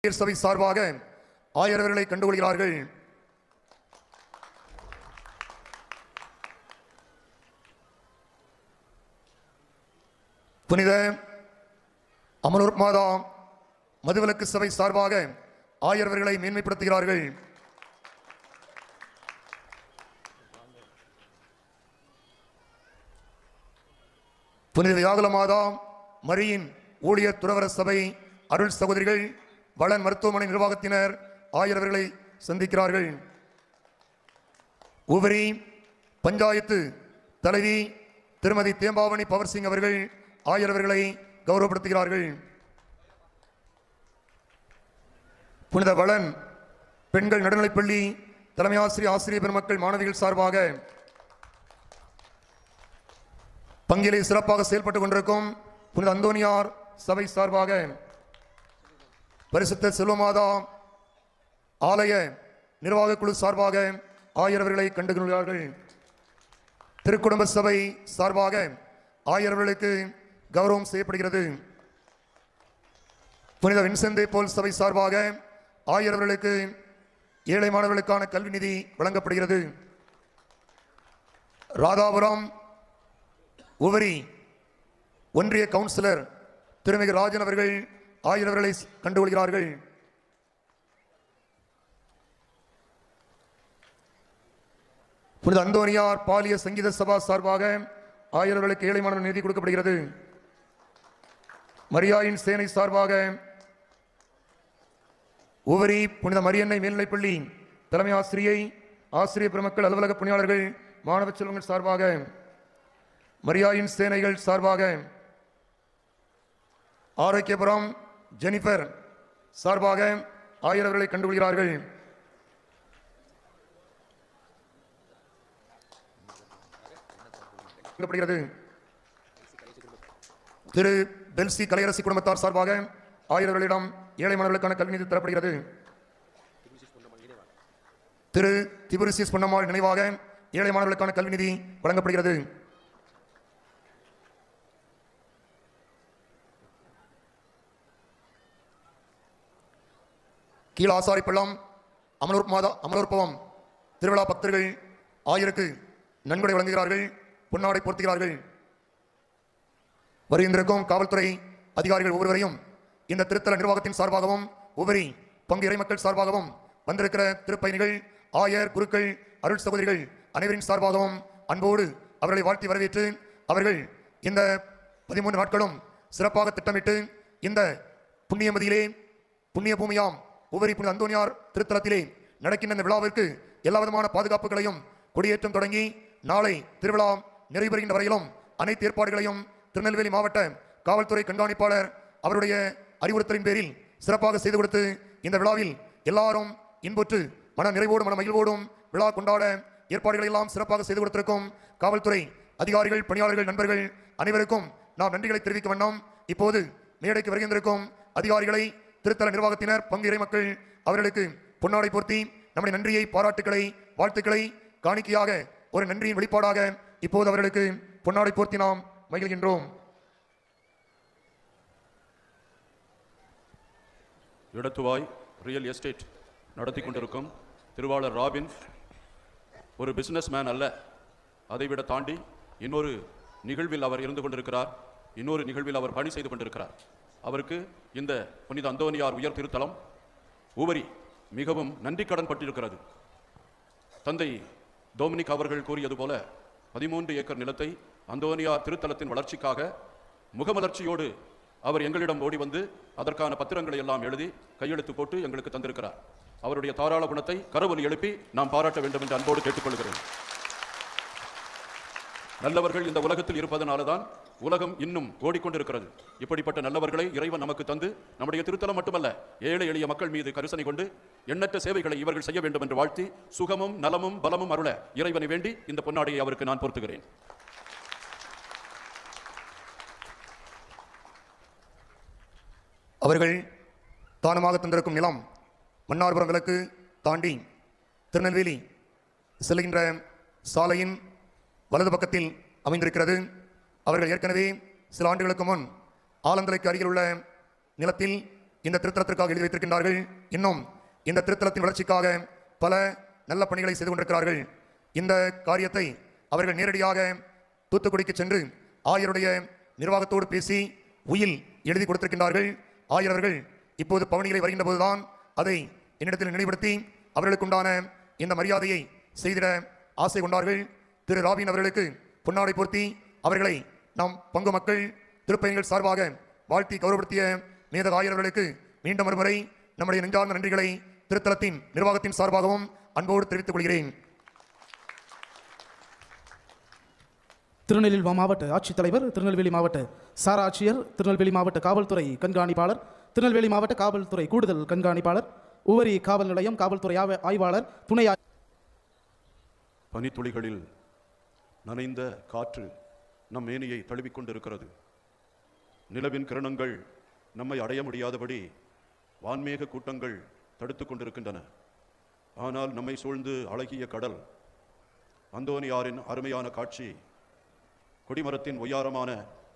சபை சார்பாக ஆயிரவர்களை கண்டுகொள்கிறார்கள் புனித அமனூர் மாதா மதுவிலக்கு சபை சார்பாக ஆயிரவர்களை மேன்மைப்படுத்துகிறார்கள் புனித யாகுல மாதா மரியின் ஊழியர் துறவர சபை அருள் சகோதரிகள் வளன் மருத்துவமனை நிர்வாகத்தினர் ஆயிரவர்களை சந்திக்கிறார்கள் உவரி பஞ்சாயத்து தலைவி திருமதி தேம்பாவணி பவர் சிங் அவர்கள் ஆயிரவர்களை கௌரவப்படுத்துகிறார்கள் புனித வளன் பெண்கள் நடுநிலைப்பள்ளி தலைமை ஆசிரியர் ஆசிரியர் பெருமக்கள் மாணவிகள் சார்பாக பங்கிலே சிறப்பாக செயல்பட்டுக் கொண்டிருக்கும் புனித அந்தோனியார் சபை சார்பாக பரிசுத்த செல்வமாதா ஆலய நிர்வாக குழு சார்பாக ஆயிரவர்களை கண்டுகொள்கிறார்கள் திருக்குடும்ப சபை சார்பாக ஆயிரவர்களுக்கு கௌரவம் செய்யப்படுகிறது புனித வின்செந்தே போல் சபை சார்பாக ஆயிரவர்களுக்கு ஏழை மாணவர்களுக்கான கல்வி நிதி வழங்கப்படுகிறது ராதாபுரம் உவரி ஒன்றிய கவுன்சிலர் திருமிகு ராஜன் அவர்கள் ஆயிரவர்களை கண்டுகொள்கிறார்கள் புனித அந்தோனியார் பாலிய சங்கீத சபா சார்பாக ஆயிரவர்களுக்கு ஏழை மாணவர் நிதி கொடுக்கப்படுகிறது மரியாயின் சேனை சார்பாக உவரி புனித மரியன்னை மேல்நிலைப்பள்ளி தலைமை ஆசிரியை ஆசிரியர் பெருமக்கள் அலுவலக பணியாளர்கள் மாணவ செல்வங்கள் சார்பாக மரியாயின் சேனைகள் சார்பாக ஆரோக்கியபுரம் ஜெனிஃபர் சார்பாக ஆயிரவர்களை கண்டுகொள்கிறார்கள் வழங்கப்படுகிறது திரு பெல்சி கலையரசி குடும்பத்தார் சார்பாக ஆயிரவர்களிடம் ஏழை மாணவர்களுக்கான கல்வி நிதி தரப்படுகிறது திரு திபுரிசிஸ் பொன்னம்மாள் நினைவாக ஏழை மாணவர்களுக்கான கல்வி நிதி வழங்கப்படுகிறது கீழ ஆசாரிப்பள்ளம் அமலூர் மாதா அமலூர்பவம் திருவிழா பக்தர்கள் ஆயிருக்கு நன்கொடை வழங்குகிறார்கள் பொன்னாடை பொருத்துகிறார்கள் வருகின்றிருக்கும் காவல்துறை அதிகாரிகள் ஒவ்வொருவரையும் இந்த திருத்தல நிர்வாகத்தின் சார்பாகவும் உபரி பங்கு இறைமக்கள் சார்பாகவும் வந்திருக்கிற திருப்பயணிகள் ஆயர் குருக்கள் அருள் சகோதரிகள் அனைவரின் சார்பாகவும் அன்போடு அவர்களை வாழ்த்தி வரவேற்று அவர்கள் இந்த பதிமூன்று நாட்களும் சிறப்பாக திட்டமிட்டு இந்த புண்ணியமதியிலே புண்ணிய பூமியாம் உவரி புனித அந்தோனியார் திருத்தலத்திலே நடக்கின்ற இந்த விழாவிற்கு எல்லா விதமான பாதுகாப்புகளையும் கொடியேற்றம் தொடங்கி நாளை திருவிழா நிறைவு பெறுகின்ற வரையிலும் அனைத்து ஏற்பாடுகளையும் திருநெல்வேலி மாவட்ட காவல்துறை கண்காணிப்பாளர் அவருடைய அறிவுறுத்தலின் பேரில் சிறப்பாக செய்து கொடுத்து இந்த விழாவில் எல்லாரும் இன்புற்று மன நிறைவோடும் மன மகிழ்வோடும் விழா கொண்டாட ஏற்பாடுகளை எல்லாம் சிறப்பாக செய்து கொடுத்திருக்கும் காவல்துறை அதிகாரிகள் பணியாளர்கள் நண்பர்கள் அனைவருக்கும் நாம் நன்றிகளை தெரிவிக்க வண்ணம் இப்போது மேடைக்கு வருகின்றிருக்கும் அதிகாரிகளை திருத்தல நிர்வாகத்தினர் பங்கு இறை மக்கள் அவர்களுக்கு பொன்னாடை போர்த்தி நம்முடைய நன்றியை பாராட்டுக்களை வாழ்த்துக்களை காணிக்கையாக ஒரு நன்றியின் வெளிப்பாடாக இப்போது அவர்களுக்கு பொன்னாடை போர்த்தி நாம் மகிழ்கின்றோம் இடத்துவாய் ரியல் எஸ்டேட் நடத்தி கொண்டிருக்கும் திருவாளர் ராபின் ஒரு பிசினஸ் மேன் அல்ல அதைவிட தாண்டி இன்னொரு நிகழ்வில் அவர் இருந்து கொண்டிருக்கிறார் இன்னொரு நிகழ்வில் அவர் பணி செய்து கொண்டிருக்கிறார் அவருக்கு இந்த புனித அந்தோனியார் உயர் திருத்தலம் உவரி மிகவும் நன்றி கடன் பட்டிருக்கிறது தந்தை டொமினிக் அவர்கள் கூறியது போல பதிமூன்று ஏக்கர் நிலத்தை அந்தோனியார் திருத்தலத்தின் வளர்ச்சிக்காக முகமலர்ச்சியோடு அவர் எங்களிடம் ஓடி வந்து அதற்கான பத்திரங்களை எல்லாம் எழுதி கையெழுத்து போட்டு எங்களுக்கு தந்திருக்கிறார் அவருடைய தாராள குணத்தை கரவொலி எழுப்பி நாம் பாராட்ட வேண்டும் என்று அன்போடு கேட்டுக்கொள்கிறேன் நல்லவர்கள் இந்த உலகத்தில் இருப்பதனால தான் உலகம் இன்னும் ஓடிக்கொண்டிருக்கிறது இப்படிப்பட்ட நல்லவர்களை இறைவன் நமக்கு தந்து நம்முடைய திருத்தலம் மட்டுமல்ல ஏழை எளிய மக்கள் மீது கரிசனை கொண்டு எண்ணற்ற சேவைகளை இவர்கள் செய்ய வேண்டும் என்று வாழ்த்தி சுகமும் நலமும் பலமும் அருள இறைவனை வேண்டி இந்த பொன்னாடியை அவருக்கு நான் பொருத்துகிறேன் அவர்கள் தானமாக தந்திருக்கும் நிலம் மன்னார்புரம் விளக்கு தாண்டி திருநெல்வேலி செல்கின்ற சாலையின் வலது பக்கத்தில் அமைந்திருக்கிறது அவர்கள் ஏற்கனவே சில ஆண்டுகளுக்கு முன் ஆலந்தலைக்கு அருகில் உள்ள நிலத்தில் இந்த திருத்தலத்திற்காக எழுதி வைத்திருக்கின்றார்கள் இன்னும் இந்த திருத்தலத்தின் வளர்ச்சிக்காக பல நல்ல பணிகளை செய்து கொண்டிருக்கிறார்கள் இந்த காரியத்தை அவர்கள் நேரடியாக தூத்துக்குடிக்கு சென்று ஆயருடைய நிர்வாகத்தோடு பேசி உயில் எழுதி கொடுத்திருக்கின்றார்கள் ஆயரவர்கள் இப்போது பவனிகளை வருகின்ற போதுதான் அதை என்னிடத்தில் நினைவுபடுத்தி அவர்களுக்குண்டான இந்த மரியாதையை செய்திட ஆசை கொண்டார்கள் திரு ராபின் அவர்களுக்கு பொன்னாடை பொருத்தி அவர்களை நாம் பங்கு மக்கள் திருப்பயணிகள் சார்பாக வாழ்த்தி கௌரவப்படுத்திய மேதக ஆயரவர்களுக்கு மீண்டும் ஒருமுறை நம்முடைய நெஞ்சார்ந்த நன்றிகளை திருத்தலத்தின் நிர்வாகத்தின் சார்பாகவும் அன்போடு தெரிவித்துக் கொள்கிறேன் திருநெல்வேலி மாவட்ட ஆட்சித்தலைவர் திருநெல்வேலி மாவட்ட சார் ஆட்சியர் திருநெல்வேலி மாவட்ட காவல்துறை கண்காணிப்பாளர் திருநெல்வேலி மாவட்ட காவல்துறை கூடுதல் கண்காணிப்பாளர் உவரி காவல் நிலையம் காவல்துறை ஆவ- ஆய்வாளர் துணை ஆ- பனித்துளிகளில் நனைந்த காற்று நம் மேனியை தழுவிக் கொண்டிருக்கிறது நிலவின் கிரணங்கள் நம்மை அடைய முடியாதபடி வான்மேக கூட்டங்கள் தடுத்துக் கொண்டிருக்கின்றன ஆனால் நம்மை சூழ்ந்து அழகிய கடல் அந்தோனியாரின் அருமையான காட்சி கொடிமரத்தின் ஒய்யாரமான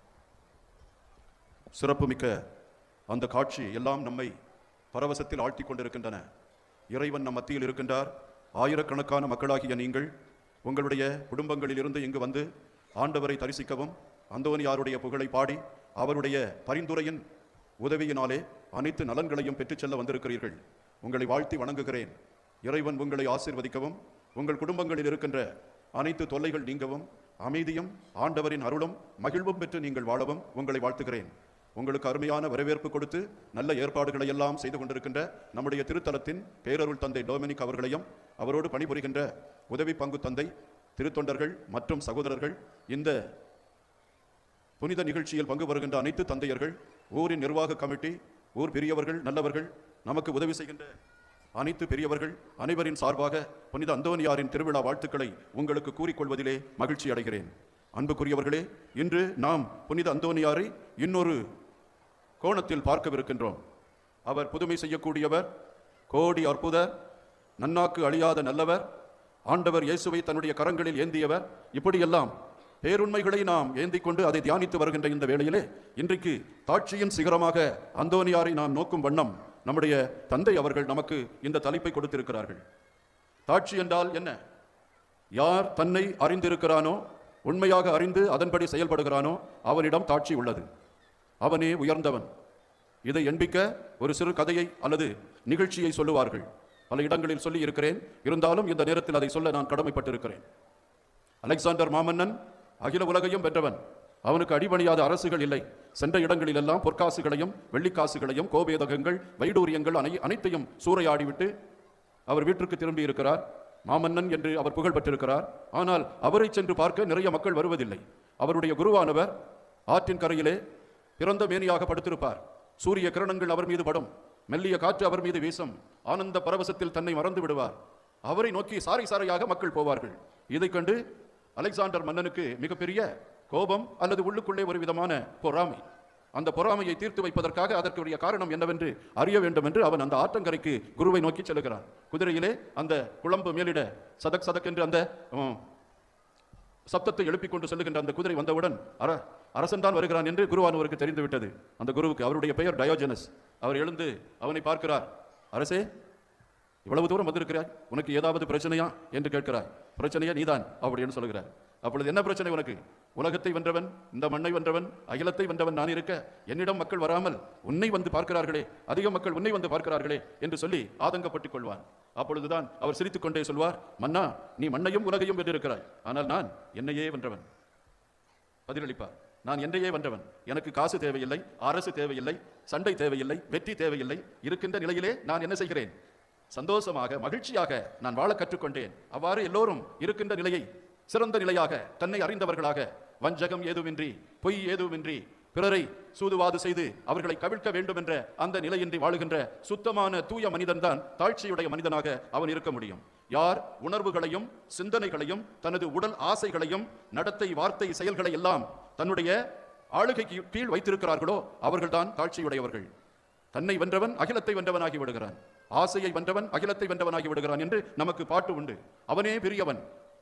சிறப்புமிக்க அந்த காட்சி எல்லாம் நம்மை பரவசத்தில் ஆழ்த்திக் கொண்டிருக்கின்றன இறைவன் நம் மத்தியில் இருக்கின்றார் ஆயிரக்கணக்கான மக்களாகிய நீங்கள் உங்களுடைய குடும்பங்களிலிருந்து இங்கு வந்து ஆண்டவரை தரிசிக்கவும் அந்தோனியாருடைய புகழை பாடி அவருடைய பரிந்துரையின் உதவியினாலே அனைத்து நலன்களையும் பெற்றுச் செல்ல வந்திருக்கிறீர்கள் உங்களை வாழ்த்தி வணங்குகிறேன் இறைவன் உங்களை ஆசீர்வதிக்கவும் உங்கள் குடும்பங்களில் இருக்கின்ற அனைத்து தொல்லைகள் நீங்கவும் அமைதியும் ஆண்டவரின் அருளும் மகிழ்வும் பெற்று நீங்கள் வாழவும் உங்களை வாழ்த்துகிறேன் உங்களுக்கு அருமையான வரவேற்பு கொடுத்து நல்ல ஏற்பாடுகளை எல்லாம் செய்து கொண்டிருக்கின்ற நம்முடைய திருத்தலத்தின் பேரருள் தந்தை டொமினிக் அவர்களையும் அவரோடு பணிபுரிகின்ற உதவி பங்கு தந்தை திருத்தொண்டர்கள் மற்றும் சகோதரர்கள் இந்த புனித நிகழ்ச்சியில் பங்கு வருகின்ற அனைத்து தந்தையர்கள் ஊரின் நிர்வாக கமிட்டி ஊர் பெரியவர்கள் நல்லவர்கள் நமக்கு உதவி செய்கின்ற அனைத்து பெரியவர்கள் அனைவரின் சார்பாக புனித அந்தோனியாரின் திருவிழா வாழ்த்துக்களை உங்களுக்கு கூறிக்கொள்வதிலே மகிழ்ச்சி அடைகிறேன் அன்புக்குரியவர்களே இன்று நாம் புனித அந்தோனியாரை இன்னொரு கோணத்தில் பார்க்கவிருக்கின்றோம் அவர் புதுமை செய்யக்கூடியவர் கோடி அற்புதர் நன்னாக்கு அழியாத நல்லவர் ஆண்டவர் இயேசுவை தன்னுடைய கரங்களில் ஏந்தியவர் இப்படியெல்லாம் பேருண்மைகளை நாம் ஏந்திக் கொண்டு அதை தியானித்து வருகின்ற இந்த வேளையிலே இன்றைக்கு தாட்சியின் சிகரமாக அந்தோனியாரை நாம் நோக்கும் வண்ணம் நம்முடைய தந்தை அவர்கள் நமக்கு இந்த தலைப்பை கொடுத்திருக்கிறார்கள் தாட்சி என்றால் என்ன யார் தன்னை அறிந்திருக்கிறானோ உண்மையாக அறிந்து அதன்படி செயல்படுகிறானோ அவனிடம் தாட்சி உள்ளது அவனே உயர்ந்தவன் இதை எண்பிக்க ஒரு சிறு கதையை அல்லது நிகழ்ச்சியை சொல்லுவார்கள் பல இடங்களில் சொல்லி இருக்கிறேன் இருந்தாலும் இந்த நேரத்தில் அதை சொல்ல நான் கடமைப்பட்டிருக்கிறேன் அலெக்சாண்டர் மாமன்னன் அகில உலகையும் வென்றவன் அவனுக்கு அடிபணியாத அரசுகள் இல்லை சென்ற இடங்களிலெல்லாம் பொற்காசுகளையும் வெள்ளிக்காசுகளையும் கோபேதகங்கள் வைடூரியங்கள் அனை அனைத்தையும் சூறையாடிவிட்டு அவர் வீட்டிற்கு திரும்பி இருக்கிறார் மாமன்னன் என்று அவர் புகழ் பெற்றிருக்கிறார் ஆனால் அவரை சென்று பார்க்க நிறைய மக்கள் வருவதில்லை அவருடைய குருவானவர் ஆற்றின் கரையிலே பிறந்த மேனியாக படுத்திருப்பார் சூரிய கிரணங்கள் அவர் மீது படும் மெல்லிய காற்று அவர் மீது வீசும் ஆனந்த பரவசத்தில் தன்னை மறந்து விடுவார் அவரை நோக்கி சாறை சாறையாக மக்கள் போவார்கள் இதைக் கண்டு அலெக்சாண்டர் மன்னனுக்கு மிகப்பெரிய கோபம் அல்லது உள்ளுக்குள்ளே ஒரு விதமான பொறாமை அந்த பொறாமையை தீர்த்து வைப்பதற்காக அதற்குரிய காரணம் என்னவென்று அறிய வேண்டும் என்று அவன் அந்த ஆற்றங்கரைக்கு குருவை நோக்கி செல்லுகிறான் குதிரையிலே அந்த குழம்பு மேலிட சதக் சதக் என்று அந்த உம், சப்தத்தை எழுப்பிக் கொண்டு செல்லுகின்ற அந்த குதிரை வந்தவுடன் அர அரசன் தான் வருகிறான் என்று குருவானவருக்கு தெரிந்து விட்டது அந்த குருவுக்கு அவருடைய பெயர் டயோஜனஸ் அவர் எழுந்து அவனை பார்க்கிறார் அரசே இவ்வளவு தூரம் வந்திருக்கிறாய் உனக்கு ஏதாவது பிரச்சனையா என்று கேட்கிறாய் பிரச்சனையா நீதான் அப்படின்னு சொல்லுகிறார் அப்பொழுது என்ன பிரச்சனை உனக்கு உலகத்தை வென்றவன் இந்த மண்ணை வென்றவன் அகிலத்தை வென்றவன் நான் இருக்க என்னிடம் மக்கள் வராமல் உன்னை வந்து பார்க்கிறார்களே அதிக மக்கள் உன்னை வந்து பார்க்கிறார்களே என்று சொல்லி ஆதங்கப்பட்டுக் கொள்வான் அப்பொழுதுதான் அவர் சிரித்துக்கொண்டே சொல்வார் மன்னா நீ மண்ணையும் உலகையும் வென்றிருக்கிறாய் ஆனால் நான் என்னையே வென்றவன் பதிலளிப்பார் நான் என்னையே வென்றவன் எனக்கு காசு தேவையில்லை அரசு தேவையில்லை சண்டை தேவையில்லை வெற்றி தேவையில்லை இருக்கின்ற நிலையிலே நான் என்ன செய்கிறேன் சந்தோஷமாக மகிழ்ச்சியாக நான் வாழ கற்றுக்கொண்டேன் அவ்வாறு எல்லோரும் இருக்கின்ற நிலையை சிறந்த நிலையாக தன்னை அறிந்தவர்களாக வஞ்சகம் ஏதுமின்றி பொய் ஏதுமின்றி பிறரை சூதுவாது செய்து அவர்களை கவிழ்க்க வேண்டும் என்ற அந்த நிலையின்றி வாழுகின்ற சுத்தமான தூய மனிதன்தான் தாழ்ச்சியுடைய மனிதனாக அவன் இருக்க முடியும் யார் உணர்வுகளையும் சிந்தனைகளையும் தனது உடல் ஆசைகளையும் நடத்தை வார்த்தை செயல்களை எல்லாம் தன்னுடைய ஆளுகைக்கு கீழ் வைத்திருக்கிறார்களோ அவர்கள்தான் தாழ்ச்சியுடையவர்கள் தன்னை வென்றவன் அகிலத்தை வென்றவனாகி விடுகிறான் ஆசையை வென்றவன் அகிலத்தை வென்றவனாகி விடுகிறான் என்று நமக்கு பாட்டு உண்டு அவனே பெரியவன்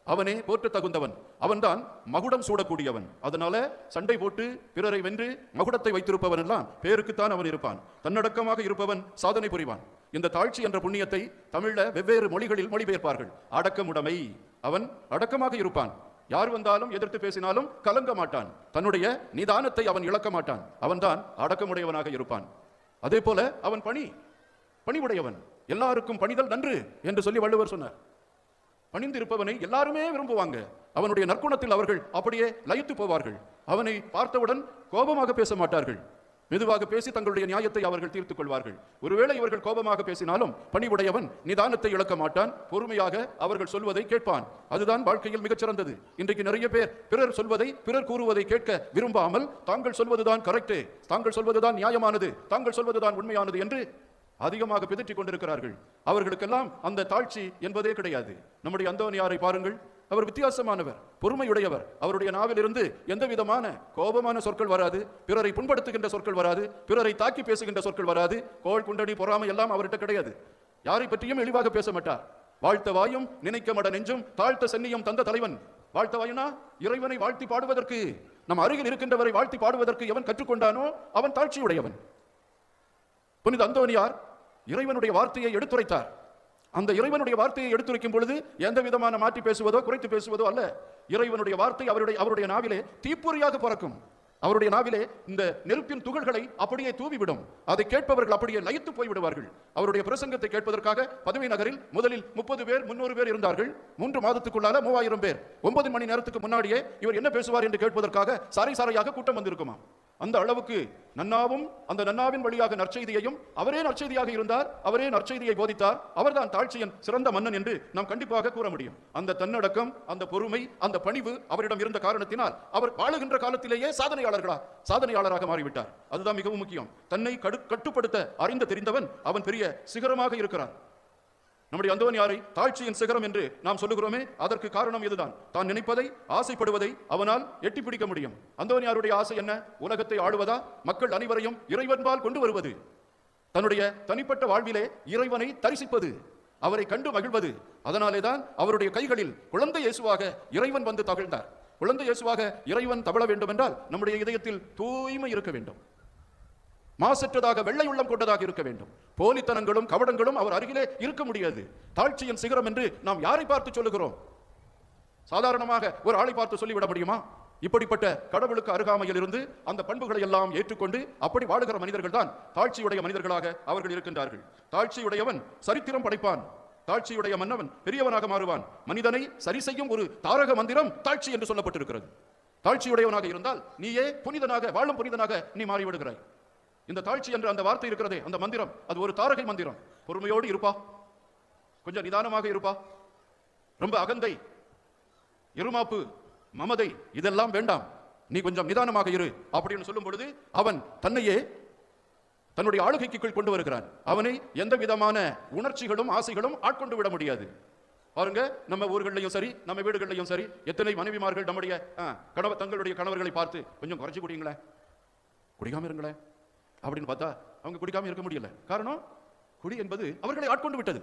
அவனே போற்ற தகுந்தவன் அவன்தான் மகுடம் சூடக்கூடியவன் அதனால சண்டை போட்டு பிறரை வென்று மகுடத்தை வைத்திருப்பவன் எல்லாம் பேருக்குத்தான் அவன் இருப்பான் தன்னடக்கமாக இருப்பவன் சாதனை புரிவான் இந்த தாழ்ச்சி என்ற புண்ணியத்தை தமிழ்ல வெவ்வேறு மொழிகளில் மொழிபெயர்ப்பார்கள் அடக்கமுடைமை அவன் அடக்கமாக இருப்பான் யார் வந்தாலும் எதிர்த்து பேசினாலும் கலங்க மாட்டான் தன்னுடைய நிதானத்தை அவன் இழக்க மாட்டான் அவன்தான் அடக்கமுடையவனாக இருப்பான் அதே போல அவன் பணி பணிவுடையவன் எல்லாருக்கும் பணிதல் நன்று என்று சொல்லி வள்ளுவர் சொன்னார் பணிந்திருப்பவனை எல்லாருமே விரும்புவாங்க அவனுடைய நற்குணத்தில் அவர்கள் அப்படியே லயித்து போவார்கள் அவனை பார்த்தவுடன் கோபமாக பேச மாட்டார்கள் மெதுவாக பேசி தங்களுடைய நியாயத்தை அவர்கள் தீர்த்துக் கொள்வார்கள் ஒருவேளை இவர்கள் கோபமாக பேசினாலும் பணிவுடையவன் நிதானத்தை இழக்க மாட்டான் பொறுமையாக அவர்கள் சொல்வதை கேட்பான் அதுதான் வாழ்க்கையில் மிகச்சிறந்தது இன்றைக்கு நிறைய பேர் பிறர் சொல்வதை பிறர் கூறுவதை கேட்க விரும்பாமல் தாங்கள் சொல்வதுதான் கரெக்டு தாங்கள் சொல்வதுதான் நியாயமானது தாங்கள் சொல்வதுதான் உண்மையானது என்று அதிகமாக பிதற்றிக் கொண்டிருக்கிறார்கள் அவர்களுக்கெல்லாம் அந்த தாழ்ச்சி என்பதே கிடையாது நம்முடைய அந்தோனியாரை பாருங்கள் அவர் வித்தியாசமானவர் பொறுமையுடையவர் அவருடைய நாவிலிருந்து எந்த விதமான கோபமான சொற்கள் வராது பிறரை புண்படுத்துகின்ற சொற்கள் வராது பிறரை தாக்கி பேசுகின்ற சொற்கள் வராது கோள் குண்டடி பொறாமை எல்லாம் அவர்கிட்ட கிடையாது யாரை பற்றியும் இழிவாக பேச மாட்டார் வாழ்த்த வாயும் நினைக்க மட நெஞ்சும் தாழ்த்த சென்னியும் தந்த தலைவன் வாழ்த்த வாயுனா இறைவனை வாழ்த்தி பாடுவதற்கு நம் அருகில் இருக்கின்றவரை வாழ்த்தி பாடுவதற்கு எவன் கற்றுக்கொண்டானோ அவன் தாழ்ச்சியுடையவன் புனித அந்தோனியார் இறைவனுடைய வார்த்தையை எடுத்துரைத்தார் அந்த இறைவனுடைய வார்த்தையை எடுத்துரைக்கும் பொழுது எந்த விதமான மாற்றி பேசுவதோ குறைத்து பேசுவதோ அல்ல இறைவனுடைய வார்த்தை அவருடைய அவருடைய நாவிலே தீப்பொறியாக பிறக்கும் அவருடைய நாவிலே இந்த நெருப்பின் துகள்களை அப்படியே தூவிவிடும் அதை கேட்பவர்கள் அப்படியே லயித்து போய் விடுவார்கள் அவருடைய பிரசங்கத்தை கேட்பதற்காக பதவி நகரில் முதலில் முப்பது பேர் முன்னூறு பேர் இருந்தார்கள் மூன்று மாதத்துக்குள்ளால மூவாயிரம் பேர் ஒன்பது மணி நேரத்துக்கு முன்னாடியே இவர் என்ன பேசுவார் என்று கேட்பதற்காக சாரை சாரையாக கூட்டம் வந்திருக்குமா அந்த அளவுக்கு நன்னாவும் அந்த நன்னாவின் வழியாக நற்செய்தியையும் அவரே நற்செய்தியாக இருந்தார் அவரே நற்செய்தியை போதித்தார் அவர்தான் தாழ்ச்சியன் சிறந்த மன்னன் என்று நாம் கண்டிப்பாக கூற முடியும் அந்த தன்னடக்கம் அந்த பொறுமை அந்த பணிவு அவரிடம் இருந்த காரணத்தினால் அவர் வாழுகின்ற காலத்திலேயே சாதனையாளர்களா சாதனையாளராக மாறிவிட்டார் அதுதான் மிகவும் முக்கியம் தன்னை கடு கட்டுப்படுத்த அறிந்து தெரிந்தவன் அவன் பெரிய சிகரமாக இருக்கிறான் நம்முடைய அந்தோனியாரை தாழ்ச்சியின் சிகரம் என்று நாம் சொல்லுகிறோமே அதற்கு காரணம் இதுதான் தான் நினைப்பதை ஆசைப்படுவதை அவனால் எட்டி பிடிக்க முடியும் அந்தோனியாருடைய ஆசை என்ன உலகத்தை ஆளுவதா மக்கள் அனைவரையும் இறைவன்பால் கொண்டு வருவது தன்னுடைய தனிப்பட்ட வாழ்விலே இறைவனை தரிசிப்பது அவரை கண்டு மகிழ்வது அதனாலே தான் அவருடைய கைகளில் குழந்தை இயேசுவாக இறைவன் வந்து தகழ்ந்தார் குழந்தை இயேசுவாக இறைவன் தவழ வேண்டும் என்றால் நம்முடைய இதயத்தில் தூய்மை இருக்க வேண்டும் மாசற்றதாக வெள்ளை உள்ளம் கொண்டதாக இருக்க வேண்டும் போலித்தனங்களும் கவடங்களும் அவர் அருகிலே இருக்க முடியாது தாழ்ச்சியின் சிகரம் என்று நாம் யாரை பார்த்து சொல்லுகிறோம் சாதாரணமாக ஒரு ஆளை பார்த்து சொல்லிவிட முடியுமா இப்படிப்பட்ட கடவுளுக்கு அருகாமையில் இருந்து அந்த பண்புகளை எல்லாம் ஏற்றுக்கொண்டு அப்படி வாழுகிற மனிதர்கள் தான் தாழ்ச்சியுடைய மனிதர்களாக அவர்கள் இருக்கின்றார்கள் தாழ்ச்சியுடையவன் சரித்திரம் படைப்பான் தாழ்ச்சியுடைய மன்னவன் பெரியவனாக மாறுவான் மனிதனை சரி செய்யும் ஒரு தாரக மந்திரம் தாழ்ச்சி என்று சொல்லப்பட்டிருக்கிறது தாழ்ச்சியுடையவனாக இருந்தால் நீயே புனிதனாக வாழும் புனிதனாக நீ மாறிவிடுகிறாய் இந்த தாழ்ச்சி என்ற அந்த வார்த்தை இருக்கிறதே அந்த மந்திரம் அது ஒரு தாரகை மந்திரம் பொறுமையோடு இருப்பா கொஞ்சம் நிதானமாக இருப்பா ரொம்ப அகந்தை இருமாப்பு மமதை இதெல்லாம் வேண்டாம் நீ கொஞ்சம் நிதானமாக இரு அப்படின்னு சொல்லும் பொழுது அவன் தன்னையே தன்னுடைய ஆளுகைக்குள் கொண்டு வருகிறான் அவனை எந்த விதமான உணர்ச்சிகளும் ஆசைகளும் ஆட்கொண்டு விட முடியாது பாருங்க நம்ம ஊர்கள்லையும் சரி நம்ம வீடுகள்லையும் சரி எத்தனை மனைவிமார்கள் நம்முடைய ஆ, கணவ தங்களுடைய கணவர்களை பார்த்து கொஞ்சம் குறைச்சி குடிங்களேன் குடிக்காம இருங்களேன் அப்படின்னு பார்த்தா அவங்க குடிக்காம இருக்க முடியல காரணம் குடி என்பது அவர்களை ஆட்கொண்டு விட்டது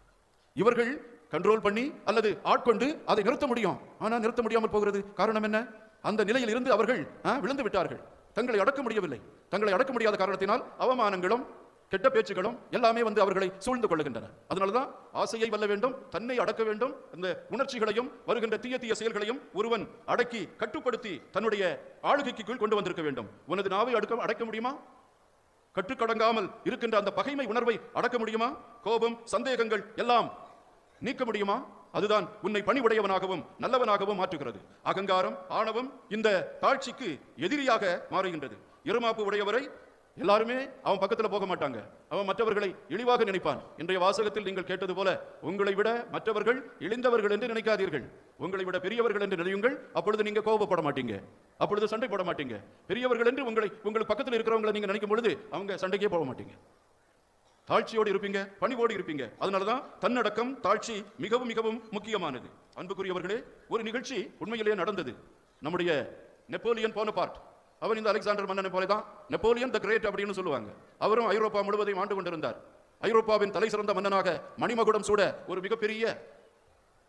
இவர்கள் கண்ட்ரோல் பண்ணி அல்லது ஆட்கொண்டு அதை நிறுத்த முடியும் ஆனா நிறுத்த முடியாமல் போகிறது காரணம் என்ன அந்த நிலையில் இருந்து அவர்கள் ஆ, விழுந்து விட்டார்கள் தங்களை அடக்க முடியவில்லை தங்களை அடக்க முடியாத காரணத்தினால் அவமானங்களும் கெட்ட பேச்சுகளும் எல்லாமே வந்து அவர்களை சூழ்ந்து கொள்ளுகின்றன அதனாலதான் ஆசையை வெல்ல வேண்டும் தன்னை அடக்க வேண்டும் இந்த உணர்ச்சிகளையும் வருகின்ற தீய தீய செயல்களையும் ஒருவன் அடக்கி கட்டுப்படுத்தி தன்னுடைய ஆளுகைக்கு கீழ் கொண்டு வந்திருக்க வேண்டும் உனது நாவை அடக்க அடக்க முடியுமா கட்டுக்கடங்காமல் இருக்கின்ற அந்த பகைமை உணர்வை அடக்க முடியுமா கோபம் சந்தேகங்கள் எல்லாம் நீக்க முடியுமா அதுதான் உன்னை பணிவுடையவனாகவும் நல்லவனாகவும் மாற்றுகிறது அகங்காரம் ஆணவம் இந்த தாழ்ச்சிக்கு எதிரியாக மாறுகின்றது இருமாப்பு உடையவரை எல்லாருமே அவன் பக்கத்துல போக மாட்டாங்க அவன் மற்றவர்களை இழிவாக நினைப்பான் இன்றைய வாசகத்தில் நீங்கள் கேட்டது போல உங்களை விட மற்றவர்கள் இழிந்தவர்கள் என்று நினைக்காதீர்கள் உங்களை விட பெரியவர்கள் என்று நினையுங்கள் அப்பொழுது நீங்க கோபப்பட மாட்டீங்க அப்பொழுது சண்டை போட மாட்டீங்க பெரியவர்கள் என்று உங்களை உங்களுக்கு பக்கத்தில் இருக்கிறவங்களை நீங்க நினைக்கும் பொழுது அவங்க சண்டைக்கே போக மாட்டீங்க தாழ்ச்சியோடு இருப்பீங்க பணிவோடு இருப்பீங்க அதனாலதான் தன்னடக்கம் தாழ்ச்சி மிகவும் மிகவும் முக்கியமானது அன்புக்குரியவர்களே ஒரு நிகழ்ச்சி உண்மையிலேயே நடந்தது நம்முடைய நெப்போலியன் போனபார்ட் அவன் இந்த அலெக்சாண்டர் மன்னனை போல தான் நெப்போலியன் த கிரேட் அப்படின்னு சொல்லுவாங்க அவரும் ஐரோப்பா முழுவதையும் ஆண்டு கொண்டிருந்தார் ஐரோப்பாவின் தலை சிறந்த மன்னனாக மணிமகுடம் சூட ஒரு மிகப்பெரிய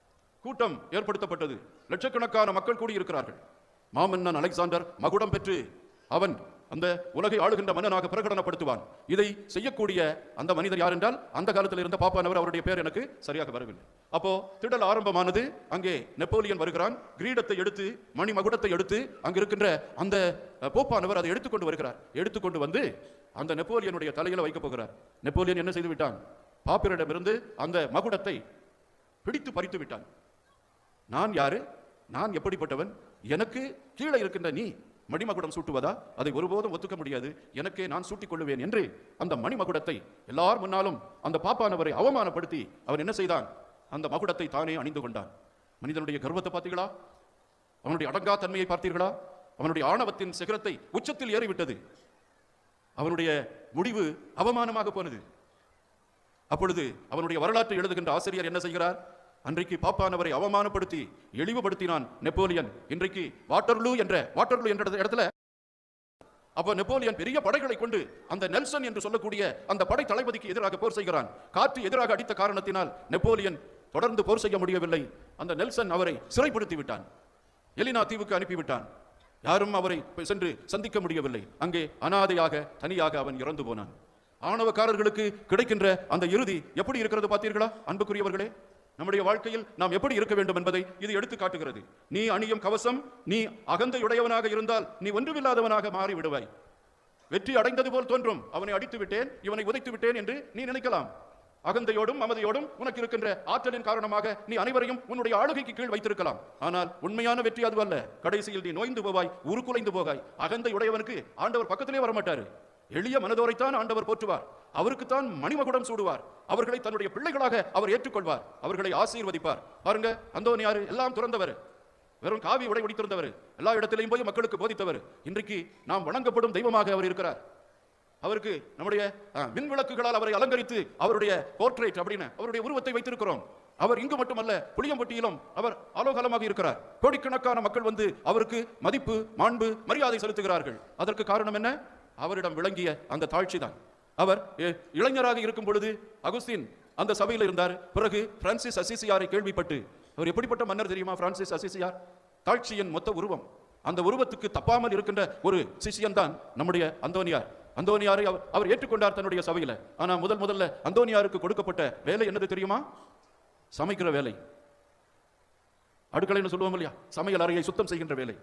கூட்டம் ஏற்படுத்தப்பட்டது லட்சக்கணக்கான மக்கள் கூடியிருக்கிறார்கள் மாமன்னன் அலெக்சாண்டர் மகுடம் பெற்று அவன் அந்த உலகை ஆளுகின்ற மன்னனாக பிரகடனப்படுத்துவான் இதை செய்யக்கூடிய அந்த மனிதர் யார் என்றால் அந்த காலத்தில் இருந்த பாப்பானவர் அவருடைய பேர் எனக்கு சரியாக வரவில்லை அப்போ திடல் ஆரம்பமானது அங்கே நெப்போலியன் வருகிறான் கிரீடத்தை எடுத்து மணி மகுடத்தை எடுத்து அங்க இருக்கின்ற அந்த அஹ், போப்பானவர் அதை எடுத்துக்கொண்டு வருகிறார் எடுத்துக்கொண்டு வந்து அந்த நெப்போலியனுடைய தலையில வைக்க போகிறார் நெப்போலியன் என்ன செய்து விட்டான் பாப்பியரிடமிருந்து அந்த மகுடத்தை பிடித்து பறித்து விட்டான் நான் யாரு நான் எப்படிப்பட்டவன் எனக்கு கீழே இருக்கின்ற நீ மணிமகுடம் சூட்டுவதா அதை ஒருபோதும் ஒத்துக்க முடியாது எனக்கே நான் சூட்டிக் கொள்ளுவேன் என்று அந்த மணிமகுடத்தை எல்லார் முன்னாலும் அந்த பாப்பானவரை அவமானப்படுத்தி அவன் என்ன செய்தான் அந்த மகுடத்தை தானே அணிந்து கொண்டான் மனிதனுடைய கர்வத்தை பார்த்தீங்களா அவனுடைய அடங்கா தன்மையை பார்த்தீர்களா அவனுடைய ஆணவத்தின் சிகரத்தை உச்சத்தில் ஏறிவிட்டது அவனுடைய முடிவு அவமானமாக போனது அப்பொழுது அவனுடைய வரலாற்றை எழுதுகின்ற ஆசிரியர் என்ன செய்கிறார் அன்றைக்கு பாப்பானவரை அவமானப்படுத்தி இழிவுபடுத்தினான் நெப்போலியன் இன்றைக்கு வாட்டர்லூ என்ற வாட்டர்லூ என்ற இடத்துல அப்ப நெப்போலியன் பெரிய படைகளை கொண்டு அந்த நெல்சன் என்று சொல்லக்கூடிய அந்த படை தளபதிக்கு எதிராக போர் செய்கிறான் காற்று எதிராக அடித்த காரணத்தினால் நெப்போலியன் தொடர்ந்து போர் செய்ய முடியவில்லை அந்த நெல்சன் அவரை சிறைப்படுத்தி விட்டான் எலினா தீவுக்கு அனுப்பிவிட்டான் யாரும் அவரை போய் சென்று சந்திக்க முடியவில்லை அங்கே அனாதையாக தனியாக அவன் இறந்து போனான் ஆணவக்காரர்களுக்கு கிடைக்கின்ற அந்த இறுதி எப்படி இருக்கிறது பார்த்தீர்களா அன்புக்குரியவர்களே நம்முடைய வாழ்க்கையில் நாம் எப்படி இருக்க வேண்டும் என்பதை இது எடுத்து காட்டுகிறது நீ அணியும் கவசம் நீ அகந்தையுடையவனாக இருந்தால் நீ ஒன்றுமில்லாதவனாக மாறி விடுவாய் வெற்றி அடைந்தது போல் தோன்றும் அவனை அடித்து விட்டேன் இவனை உதைத்து விட்டேன் என்று நீ நினைக்கலாம் அகந்தையோடும் மமதையோடும் உனக்கு இருக்கின்ற ஆற்றலின் காரணமாக நீ அனைவரையும் உன்னுடைய ஆளுகைக்கு கீழ் வைத்திருக்கலாம் ஆனால் உண்மையான வெற்றி அதுவல்ல கடைசியில் நீ நோய்ந்து போவாய் உருக்குலைந்து போகாய் அகந்தை உடையவனுக்கு ஆண்டவர் பக்கத்திலே வரமாட்டாரு எளிய மனதோரைத்தான் ஆண்டவர் போற்றுவார் அவருக்குத்தான் மணிமகுடம் சூடுவார் அவர்களை தன்னுடைய பிள்ளைகளாக அவர் ஏற்றுக்கொள்வார் அவர்களை ஆசீர்வதிப்பார் பாருங்க அந்தோனியாரு எல்லாம் துறந்தவர் வெறும் காவி உடை உடித்திருந்தவர் எல்லா இடத்திலையும் போய் மக்களுக்கு போதித்தவர் இன்றைக்கு நாம் வணங்கப்படும் தெய்வமாக அவர் இருக்கிறார் அவருக்கு நம்முடைய அஹ், மின் விளக்குகளால் அவரை அலங்கரித்து அவருடைய போர்ட்ரேட் அப்படின்னு அவருடைய உருவத்தை வைத்திருக்கிறோம் அவர் இங்கு மட்டுமல்ல புளியம்பட்டியிலும் அவர் ஆலோகலமாக இருக்கிறார் கோடிக்கணக்கான மக்கள் வந்து அவருக்கு மதிப்பு மாண்பு மரியாதை செலுத்துகிறார்கள் அதற்கு காரணம் என்ன அவரிடம் விளங்கிய அந்த தாழ்ச்சி தான் அவர் எ- இளைஞராக இருக்கும் பொழுது அகுஸ்தீன் அந்த சபையில் இருந்தார் பிறகு பிரான்சிஸ் அசிசியாரை கேள்விப்பட்டு அவர் எப்படிப்பட்ட மன்னர் தெரியுமா பிரான்சிஸ் அசிசியார் தாழ்ச்சியின் மொத்த உருவம் அந்த உருவத்துக்கு தப்பாமல் இருக்கின்ற ஒரு சிஷியன் தான் நம்முடைய அந்தோனியார் அந்தோனியாரை அவர் அவர் ஏற்றுக்கொண்டார் தன்னுடைய சபையில ஆனா முதல் முதல்ல அந்தோனியாருக்கு கொடுக்கப்பட்ட வேலை என்னது தெரியுமா சமைக்கிற வேலை அடுக்கலைன்னு சொல்லுவோம் இல்லையா சமையல் அறையை சுத்தம் செய்கின்ற வேலை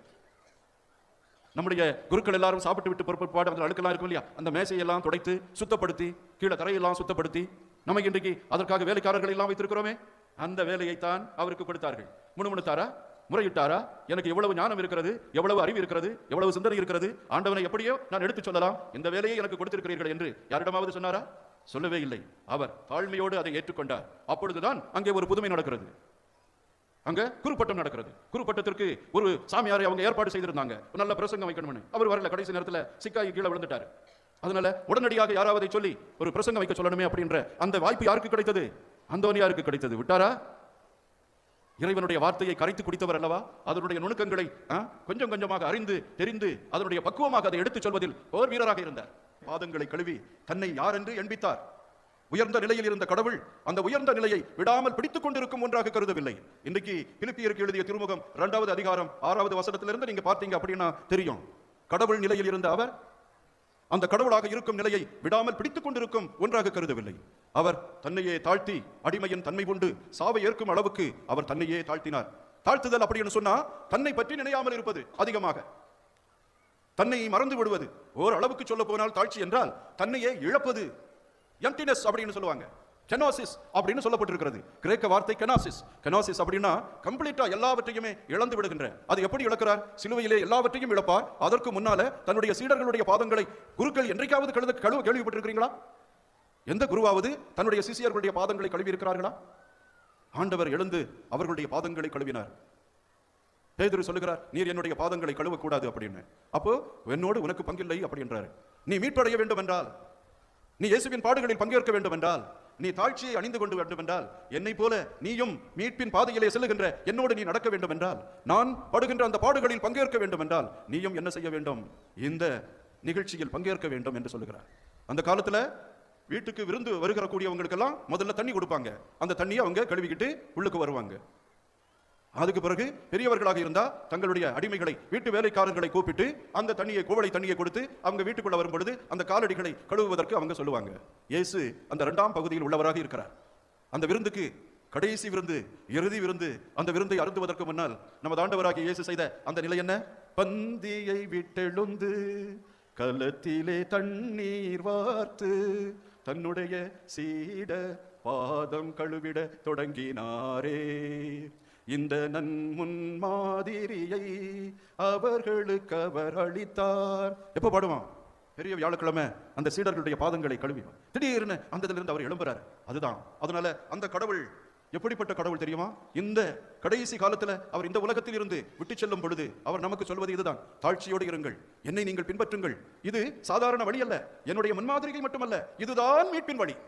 நம்முடைய குருக்கள் எல்லாரும் சாப்பிட்டு விட்டு பொறுப்பாடு அந்த அழுக்கெல்லாம் இருக்கும் இல்லையா அந்த மேசையெல்லாம் துடைத்து சுத்தப்படுத்தி கீழே தரையெல்லாம் சுத்தப்படுத்தி நமக்கு இன்றைக்கு அதற்காக வேலைக்காரர்கள் எல்லாம் வைத்திருக்கிறோமே அந்த வேலையைத்தான் அவருக்கு கொடுத்தார்கள் முணுமுணுத்தாரா முறையிட்டாரா எனக்கு எவ்வளவு ஞானம் இருக்கிறது எவ்வளவு அறிவு இருக்கிறது எவ்வளவு சிந்தனை இருக்கிறது ஆண்டவனை எப்படியோ நான் எடுத்துச் சொல்லலாம் இந்த வேலையை எனக்கு கொடுத்திருக்கிறீர்கள் என்று யாரிடமாவது சொன்னாரா சொல்லவே இல்லை அவர் தாழ்மையோடு அதை ஏற்றுக்கொண்டார் அப்பொழுதுதான் அங்கே ஒரு புதுமை நடக்கிறது அங்க குருப்பட்டம் நடக்கிறது குருப்பட்டத்திற்கு ஒரு சாமியாரை அவங்க ஏற்பாடு செய்திருந்தாங்க ஒரு நல்ல பிரசங்கம் வைக்கணும்னு அவர் வரல கடைசி நேரத்துல சிக்காய் கீழே விழுந்துட்டார் அதனால உடனடியாக யாராவதை சொல்லி ஒரு பிரசங்கம் வைக்க சொல்லணுமே அப்படின்ற அந்த வாய்ப்பு யாருக்கு கிடைத்தது அந்தோனியாருக்கு கிடைத்தது விட்டாரா இறைவனுடைய வார்த்தையை கரைத்து குடித்தவர் அல்லவா அதனுடைய நுணுக்கங்களை ஆ, கொஞ்சம் கொஞ்சமாக அறிந்து தெரிந்து அதனுடைய பக்குவமாக அதை எடுத்துச் சொல்வதில் போர் வீரராக இருந்தார் பாதங்களை கழுவி தன்னை யார் என்று எண்பித்தார் உயர்ந்த நிலையில் இருந்த கடவுள் அந்த உயர்ந்த நிலையை விடாமல் பிடித்துக் கொண்டிருக்கும் ஒன்றாக கருதவில்லை இன்னைக்கு பிலிப்பியருக்கு எழுதிய திருமுகம் இரண்டாவது அதிகாரம் ஆறாவது வசனத்திலிருந்து நீங்க பார்த்தீங்க அப்படின்னா தெரியும் கடவுள் நிலையில் இருந்த அவர் அந்த கடவுளாக இருக்கும் நிலையை விடாமல் பிடித்துக் கொண்டிருக்கும் ஒன்றாக கருதவில்லை அவர் தன்னையே தாழ்த்தி அடிமையின் தன்மை கொண்டு சாவை ஏற்கும் அளவுக்கு அவர் தன்னையே தாழ்த்தினார் தாழ்த்துதல் அப்படின்னு சொன்னா தன்னை பற்றி நினையாமல் இருப்பது அதிகமாக தன்னை மறந்து விடுவது ஓர் அளவுக்கு சொல்ல போனால் தாழ்ச்சி என்றால் தன்னையே இழப்பது எம்டினஸ் அப்படின்னு சொல்லுவாங்க கெனாசிஸ் அப்படின்னு சொல்லப்பட்டிருக்கிறது கிரேக்க வார்த்தை கெனாசிஸ் கெனாசிஸ் அப்படின்னா கம்ப்ளீட்டா எல்லாவற்றையுமே இழந்து விடுகின்ற அது எப்படி இழக்கிறார் சிலுவையிலே எல்லாவற்றையும் இழப்பார் அதற்கு முன்னால தன்னுடைய சீடர்களுடைய பாதங்களை குருக்கள் என்றைக்காவது கழுத கழுவ கேள்விப்பட்டிருக்கிறீங்களா எந்த குருவாவது தன்னுடைய சிசியர்களுடைய பாதங்களை கழுவி இருக்கிறார்களா ஆண்டவர் எழுந்து அவர்களுடைய பாதங்களை கழுவினார் பேதுரு சொல்லுகிறார் நீர் என்னுடைய பாதங்களை கழுவக்கூடாது அப்படின்னு அப்போ என்னோடு உனக்கு பங்கில்லை அப்படின்றாரு நீ மீட்படைய வேண்டும் என்றால் நீ இயேசுவின் பாடுகளில் பங்கேற்க வேண்டும் என்றால் நீ தாழ்ச்சியை அணிந்து கொண்டு வேண்டும் என்றால் என்னை போல நீயும் மீட்பின் பாதையிலே செல்லுகின்ற என்னோடு நீ நடக்க வேண்டும் என்றால் நான் படுகின்ற அந்த பாடுகளில் பங்கேற்க வேண்டும் என்றால் நீயும் என்ன செய்ய வேண்டும் இந்த நிகழ்ச்சியில் பங்கேற்க வேண்டும் என்று சொல்லுகிறார் அந்த காலத்துல வீட்டுக்கு விருந்து வருகிற கூடியவங்களுக்கெல்லாம் முதல்ல தண்ணி கொடுப்பாங்க அந்த தண்ணியை அவங்க கழுவிக்கிட்டு உள்ளுக்கு வருவாங்க அதுக்கு பிறகு பெரியவர்களாக இருந்தா தங்களுடைய அடிமைகளை வீட்டு வேலைக்காரர்களை கூப்பிட்டு அந்த தண்ணியை கோவளை தண்ணியை கொடுத்து அவங்க வீட்டுக்குள்ள வரும் பொழுது அந்த காலடிகளை கழுவுவதற்கு அவங்க சொல்லுவாங்க இயேசு அந்த இரண்டாம் பகுதியில் உள்ளவராக இருக்கிறார் அந்த விருந்துக்கு கடைசி விருந்து இறுதி விருந்து அந்த விருந்தை அருந்துவதற்கு முன்னால் நமது ஆண்டவராகிய இயேசு செய்த அந்த நிலை என்ன பந்தியை விட்டெழுந்து கலத்திலே தண்ணீர் வார்த்து தன்னுடைய சீட பாதம் கழுவிட தொடங்கினாரே இந்த நன்முன் மாதிரியை அவர்களுக்கு அவர் அளித்தார் எப்ப பாடுவான் பெரிய வியாழக்கிழமை அந்த சீடர்களுடைய பாதங்களை கழுவினார் திடீர்னு அந்த இதிலிருந்து அவர் எழும்புறார் அதுதான் அதனால அந்த கடவுள் எப்படிப்பட்ட கடவுள் தெரியுமா இந்த கடைசி காலத்துல அவர் இந்த உலகத்தில் இருந்து விட்டு செல்லும் பொழுது அவர் நமக்கு சொல்வது இதுதான் தாழ்ச்சியோடு இருங்கள் என்னை நீங்கள் பின்பற்றுங்கள் இது சாதாரண வழி அல்ல என்னுடைய முன்மாதிரிகை மட்டுமல்ல இதுதான் மீட்பின் வழி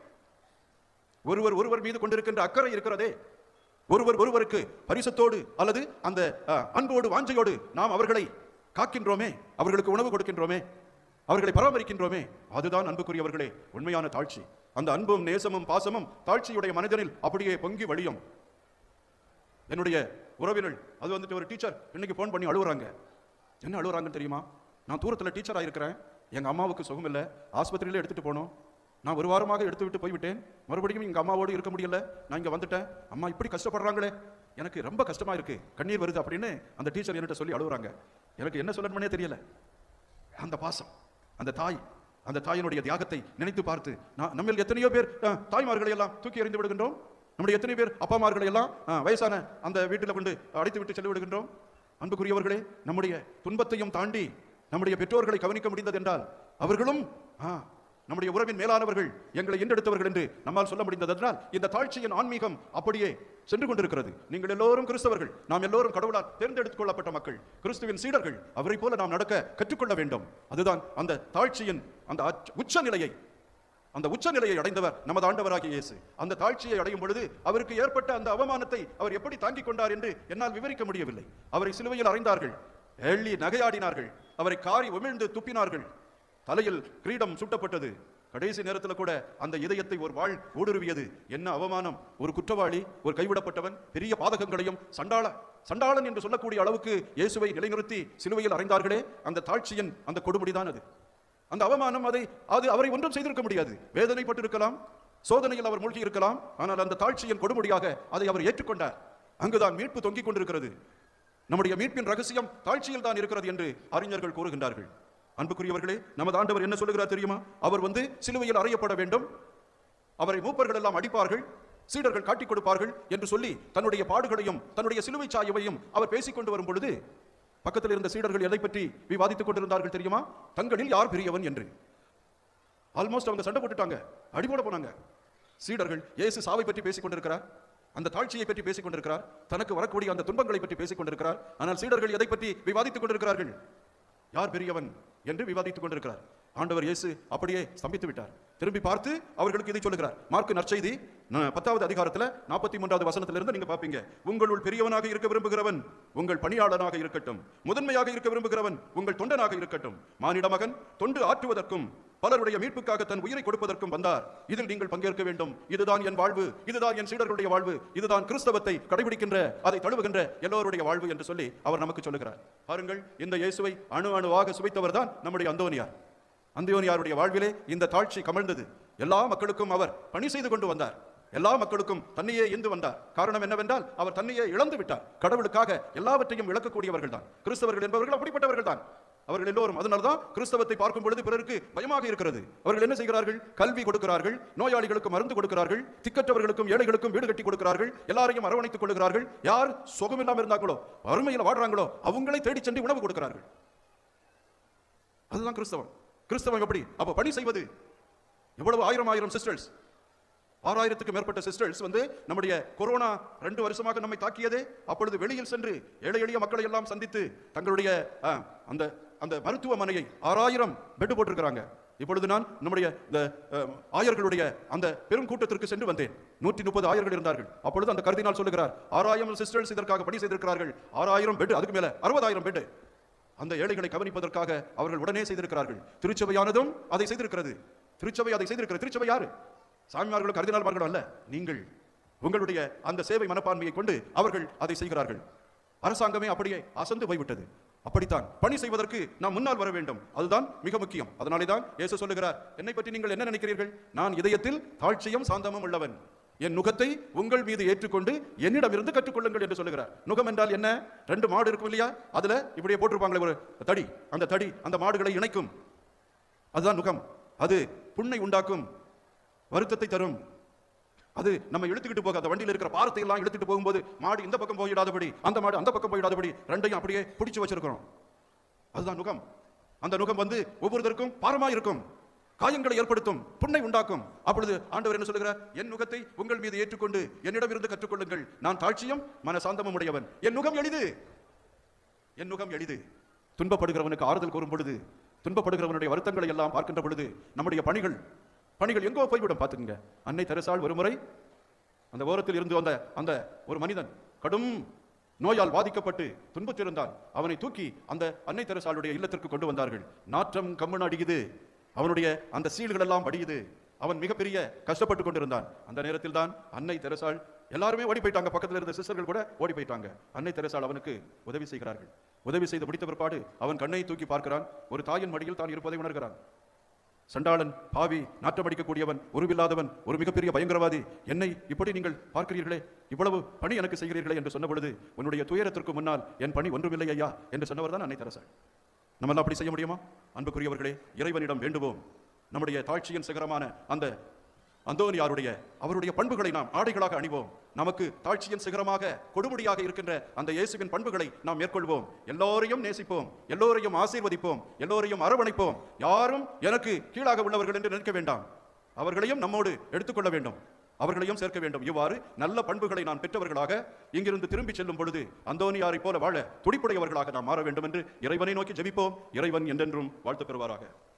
ஒருவர் ஒருவர் மீது கொண்டிருக்கின்ற அக்கறை இருக்கிறதே ஒருவர் ஒருவருக்கு பரிசத்தோடு அல்லது அந்த அஹ், அன்போடு வாஞ்சையோடு நாம் அவர்களை காக்கின்றோமே அவர்களுக்கு உணவு கொடுக்கின்றோமே அவர்களை பராமரிக்கின்றோமே அதுதான் அன்புக்குரியவர்களே உண்மையான தாழ்ச்சி அந்த அன்பும் நேசமும் பாசமும் தாழ்ச்சியுடைய மனிதனில் அப்படியே பொங்கி வழியும் என்னுடைய உறவினர் அது வந்துட்டு ஒரு டீச்சர் இன்னைக்கு ஃபோன் பண்ணி அழுகுறாங்க என்ன அழுகுறாங்கன்னு தெரியுமா நான் தூரத்தில் டீச்சராக இருக்கிறேன் எங்கள் அம்மாவுக்கு சுகம் இல்லை ஆஸ்பத்திரியில எடுத்துகிட்டு போனோம் நான் ஒரு வாரமாக எடுத்து விட்டு போய்விட்டேன் மறுபடியும் எங்கள் அம்மாவோடு இருக்க முடியல நான் இங்கே வந்துட்டேன் அம்மா இப்படி கஷ்டப்படுறாங்களே எனக்கு ரொம்ப கஷ்டமா இருக்கு கண்ணீர் வருது அப்படின்னு அந்த டீச்சர் என்கிட்ட சொல்லி அழுகுறாங்க எனக்கு என்ன சொல்லணும்னே தெரியல அந்த பாசம் அந்த தாய் அந்த தாயினுடைய தியாகத்தை நினைத்து பார்த்து நான் நம்மில் எத்தனையோ பேர் அஹ், தாய்மார்களை எல்லாம் தூக்கி எறிந்து விடுகின்றோம் நம்முடைய எத்தனை பேர் அப்பாமார்களை எல்லாம் அஹ், வயசான அந்த வீட்டில் கொண்டு அடைத்து விட்டு சென்று விடுகின்றோம் அன்புக்குரியவர்களே நம்முடைய துன்பத்தையும் தாண்டி நம்முடைய பெற்றோர்களை கவனிக்க முடிந்தது என்றால் அவர்களும் ஆ, நம்முடைய உறவின் மேலானவர்கள் எங்களை ஈண்டெடுத்தவர்கள் என்று நம்மால் சொல்ல முடிந்தது என்றால் இந்த தாழ்ச்சியின் ஆன்மீகம் அப்படியே சென்று கொண்டிருக்கிறது நீங்கள் எல்லோரும் கிறிஸ்தவர்கள் நாம் எல்லோரும் கடவுளால் தேர்ந்தெடுத்துக் கொள்ளப்பட்ட மக்கள் கிறிஸ்துவின் சீடர்கள் அவரை போல நாம் நடக்க கற்றுக்கொள்ள வேண்டும் அதுதான் அந்த தாழ்ச்சியின் அந்த அச்ச- உச்ச நிலையை அந்த உச்ச நிலையை அடைந்தவர் நமது ஆண்டவராகிய இயேசு அந்த தாழ்ச்சியை அடையும் பொழுது அவருக்கு ஏற்பட்ட அந்த அவமானத்தை அவர் எப்படி தாங்கிக் கொண்டார் என்று என்னால் விவரிக்க முடியவில்லை அவரை சிலுவையில் அறைந்தார்கள் எள்ளி நகையாடினார்கள் அவரை காரி உமிழ்ந்து துப்பினார்கள் தலையில் கிரீடம் சுட்டப்பட்டது கடைசி நேரத்தில் கூட அந்த இதயத்தை ஒரு வாழ் ஊடுருவியது என்ன அவமானம் ஒரு குற்றவாளி ஒரு கைவிடப்பட்டவன் பெரிய பாதகங்களையும் சண்டாள சண்டாளன் என்று சொல்லக்கூடிய அளவுக்கு இயேசுவை நிலைநிறுத்தி சிலுவையில் அறைந்தார்களே அந்த தாழ்ச்சியின் அந்த கொடுமுடிதான் அது அந்த அவமானம் அதை அது அவரை ஒன்றும் செய்திருக்க முடியாது வேதனைப்பட்டிருக்கலாம் சோதனையில் அவர் மூழ்கி இருக்கலாம் ஆனால் அந்த தாழ்ச்சியின் கொடுமுடியாக அதை அவர் ஏற்றுக்கொண்டார் அங்குதான் மீட்பு தொங்கிக் கொண்டிருக்கிறது நம்முடைய மீட்பின் ரகசியம் தாழ்ச்சியில் தான் இருக்கிறது என்று அறிஞர்கள் கூறுகின்றார்கள் அன்புக்குரியவர்களே நமது ஆண்டவர் என்ன சொல்லுகிறார் தெரியுமா அவர் வந்து சிலுவையில் அறையப்பட வேண்டும் அவரை மூப்பர்கள் எல்லாம் அடிப்பார்கள் சீடர்கள் காட்டிக் கொடுப்பார்கள் என்று சொல்லி தன்னுடைய பாடுகளையும் தன்னுடைய சிலுவை சாயவையும் அவர் பேசிக்கொண்டு வரும் பொழுது பக்கத்தில் இருந்த சீடர்கள் எதை பற்றி விவாதித்துக் கொண்டிருந்தார்கள் தெரியுமா தங்களில் யார் பெரியவன் என்று ஆல்மோஸ்ட் அவங்க சண்டை போட்டுட்டாங்க அடி போட போனாங்க சீடர்கள் இயேசு சாவை பற்றி பேசிக் கொண்டிருக்கிறார் அந்த தாழ்ச்சியை பற்றி பேசிக் கொண்டிருக்கிறார் தனக்கு வரக்கூடிய அந்த துன்பங்களை பற்றி பேசிக் கொண்டிருக்கிறார் ஆனால் சீடர்கள் எதை பற்றி விவாதித்துக் கொண்டிருக்கிறார்கள் யார் பெரியவன் என்று விவாதித்துக் கொண்டிருக்கிறார் ஆண்டவர் இயேசு அப்படியே ஸ்தம்பித்து விட்டார் திரும்பி பார்த்து அவர்களுக்கு இதை சொல்லுகிறார் மார்க்கு நற்செய்தி ந- பத்தாவது அதிகாரத்துல நாற்பத்தி மூன்றாவது வசனத்திலிருந்து நீங்க பாப்பீங்க உங்களுள் பெரியவனாக இருக்க விரும்புகிறவன் உங்கள் பணியாளனாக இருக்கட்டும் முதன்மையாக இருக்க விரும்புகிறவன் உங்கள் தொண்டனாக இருக்கட்டும் மானிட மகன் தொண்டு ஆற்றுவதற்கும் பலருடைய மீட்புக்காக தன் உயிரை கொடுப்பதற்கும் வந்தார் இதில் நீங்கள் பங்கேற்க வேண்டும் இதுதான் என் வாழ்வு இதுதான் என் சீடர்களுடைய வாழ்வு இதுதான் கிறிஸ்தவத்தை கடைபிடிக்கின்ற அதை தழுவுகின்ற எல்லோருடைய வாழ்வு என்று சொல்லி அவர் நமக்கு சொல்லுகிறார் பாருங்கள் இந்த இயேசுவை அணு அணுவாக சுவைத்தவர் தான் நம்முடைய அந்தோனியார் அந்தோனியாருடைய வாழ்விலே இந்த தாழ்ச்சி கமழ்ந்தது எல்லா மக்களுக்கும் அவர் பணி செய்து கொண்டு வந்தார் எல்லா மக்களுக்கும் தன்னையே இந்து வந்தார் காரணம் என்னவென்றால் அவர் தன்னையே இழந்து விட்டார் கடவுளுக்காக எல்லாவற்றையும் இழக்கக்கூடியவர்கள் தான் கிறிஸ்தவர்கள் என்பவர்கள் அப்படிப்பட்டவர்கள் தான் அவர்கள் எல்லோரும் அதனால்தான் கிறிஸ்தவத்தை பார்க்கும் பொழுது பிறருக்கு பயமாக இருக்கிறது அவர்கள் என்ன செய்கிறார்கள் கல்வி கொடுக்கிறார்கள் நோயாளிகளுக்கு மருந்து கொடுக்கிறார்கள் திக்கற்றவர்களுக்கும் ஏழைகளுக்கும் வீடு கட்டி கொடுக்கிறார்கள் எல்லாரையும் அரவணைத்துக் கொள்கிறார்கள் யார் சுகமில்லாம இருந்தாங்களோ வறுமையில் வாடுறாங்களோ அவங்களை தேடிச் சென்று உணவு கொடுக்கிறார்கள் அதுதான் கிறிஸ்தவம் கிறிஸ்தவம் எப்படி அப்ப பணி செய்வது எவ்வளவு ஆயிரம் ஆயிரம் சிஸ்டர்ஸ் ஆறாயிரத்துக்கு மேற்பட்ட சிஸ்டர்ஸ் வந்து நம்முடைய கொரோனா ரெண்டு வருஷமாக நம்மை தாக்கியதே அப்பொழுது வெளியில் சென்று ஏழை எளிய மக்களை எல்லாம் சந்தித்து தங்களுடைய ஆ, அந்த அந்த மருத்துவமனையை ஆறாயிரம் பெட் போட்டிருக்கிறாங்க இப்பொழுது நான் நம்முடைய இந்த அஹ், ஆயர்களுடைய அந்த பெரும் கூட்டத்திற்கு சென்று வந்தேன் நூற்றி முப்பது ஆயர்கள் இருந்தார்கள் அப்பொழுது அந்த கருதினால் சொல்லுகிறார் ஆறாயிரம் சிஸ்டர்ஸ் இதற்காக பணி செய்திருக்கிறார்கள் ஆறாயிரம் பெட் அதுக்கு மேல அறுபதாயிரம் பெட் அந்த ஏழைகளை கவனிப்பதற்காக அவர்கள் உடனே செய்திருக்கிறார்கள் திருச்சபையானதும் அதை செய்திருக்கிறது திருச்சபை அதை செய்திருக்கிறது திருச்சபை யாரு சாமிமார்களும் கருதினால்மார்களும் அல்ல நீங்கள் உங்களுடைய அந்த சேவை மனப்பான்மையை கொண்டு அவர்கள் அதை செய்கிறார்கள் அரசாங்கமே அப்படியே அசந்து போய்விட்டது அப்படித்தான் பணி செய்வதற்கு நாம் முன்னால் வர வேண்டும் அதுதான் மிக முக்கியம் அதனாலே தான் இயேசு சொல்லுகிறார் என்னை பற்றி நீங்கள் என்ன நினைக்கிறீர்கள் நான் இதயத்தில் தாழ்ச்சியும் சாந்தமும் உள்ளவன் என் நுகத்தை உங்கள் மீது ஏற்றுக்கொண்டு என்னிடமிருந்து கற்றுக்கொள்ளுங்கள் என்று சொல்லுகிறார் நுகம் என்றால் என்ன ரெண்டு மாடு இருக்கும் இல்லையா அதுல இப்படியே போட்டிருப்பாங்களே ஒரு தடி அந்த தடி அந்த மாடுகளை இணைக்கும் அதுதான் நுகம் அது புண்ணை உண்டாக்கும் வருத்தத்தை தரும் அது நம்ம இழுத்துக்கிட்டு போக அந்த வண்டியில் இருக்கிற பாரத்தை எல்லாம் இழுத்துட்டு போகும்போது மாடு இந்த பக்கம் போயிடாதபடி அந்த மாடு அந்த பக்கம் போயிடாதபடி ரெண்டையும் அப்படியே பிடிச்சு வச்சிருக்கிறோம் அதுதான் நுகம் அந்த நுகம் வந்து ஒவ்வொருத்தருக்கும் பாரமா இருக்கும் காயங்களை ஏற்படுத்தும் புண்ணை உண்டாக்கும் அப்பொழுது ஆண்டவர் என்ன சொல்லுகிறார் என் நுகத்தை உங்கள் மீது ஏற்றுக்கொண்டு என்னிடமிருந்து கற்றுக்கொள்ளுங்கள் நான் தாழ்ச்சியும் மன சாந்தமும் உடையவன் என் நுகம் எளிது என் நுகம் எளிது துன்பப்படுகிறவனுக்கு ஆறுதல் கூறும் பொழுது துன்பப்படுகிறவனுடைய வருத்தங்களை எல்லாம் பார்க்கின்ற பொழுது நம்முடைய பணிகள் பணிகள் எங்கோ போய்விடும் பார்த்துக்கங்க அன்னை தெரசால் ஒரு முறை அந்த ஓரத்தில் இருந்து வந்த அந்த ஒரு மனிதன் கடும் நோயால் பாதிக்கப்பட்டு துன்பத்திருந்தான் அவனை தூக்கி அந்த அன்னை தெரசாளுடைய இல்லத்திற்கு கொண்டு வந்தார்கள் நாற்றம் கம்மன் அடிக்குது அவனுடைய அந்த சீல்கள் எல்லாம் படியுது அவன் மிகப்பெரிய கஷ்டப்பட்டு கொண்டிருந்தான் அந்த நேரத்தில் தான் அன்னை தெரசாள் எல்லாருமே ஓடி போயிட்டாங்க பக்கத்தில் இருந்த சிஸ்டர்கள் கூட ஓடி போயிட்டாங்க அன்னை தெரசாள் அவனுக்கு உதவி செய்கிறார்கள் உதவி செய்து முடித்த பிற்பாடு அவன் கண்ணை தூக்கி பார்க்கிறான் ஒரு தாயின் மடியில் தான் இருப்பதை உணர்கிறான் சண்டாளன் பாவி நாற்றமடிக்கக்கூடியவன் உருவில்லாதவன் ஒரு மிகப்பெரிய பயங்கரவாதி என்னை இப்படி நீங்கள் பார்க்கிறீர்களே இவ்வளவு பணி எனக்கு செய்கிறீர்களே என்று சொன்ன பொழுது உன்னுடைய துயரத்திற்கு முன்னால் என் பணி ஒன்றுமில்லை ஐயா என்று சொன்னவர் தான் அன்னை தெரசாள் நம்மளால் அப்படி செய்ய முடியுமா அன்புக்குரியவர்களே இறைவனிடம் வேண்டுவோம் நம்முடைய தாழ்ச்சியின் சிகரமான அந்த அந்தோனியாருடைய அவருடைய பண்புகளை நாம் ஆடைகளாக அணிவோம் நமக்கு தாழ்ச்சியின் சிகரமாக கொடுமுடியாக இருக்கின்ற அந்த இயேசுவின் பண்புகளை நாம் மேற்கொள்வோம் எல்லோரையும் நேசிப்போம் எல்லோரையும் ஆசீர்வதிப்போம் எல்லோரையும் அரவணைப்போம் யாரும் எனக்கு கீழாக உள்ளவர்கள் என்று நினைக்க வேண்டாம் அவர்களையும் நம்மோடு எடுத்துக்கொள்ள வேண்டும் அவர்களையும் சேர்க்க வேண்டும் இவ்வாறு நல்ல பண்புகளை நான் பெற்றவர்களாக இங்கிருந்து திரும்பி செல்லும் பொழுது அந்தோனியாரை போல வாழ துடிப்புடையவர்களாக நாம் மாற வேண்டும் என்று இறைவனை நோக்கி ஜெபிப்போம் இறைவன் என்றென்றும் வாழ்த்து பெறுவாராக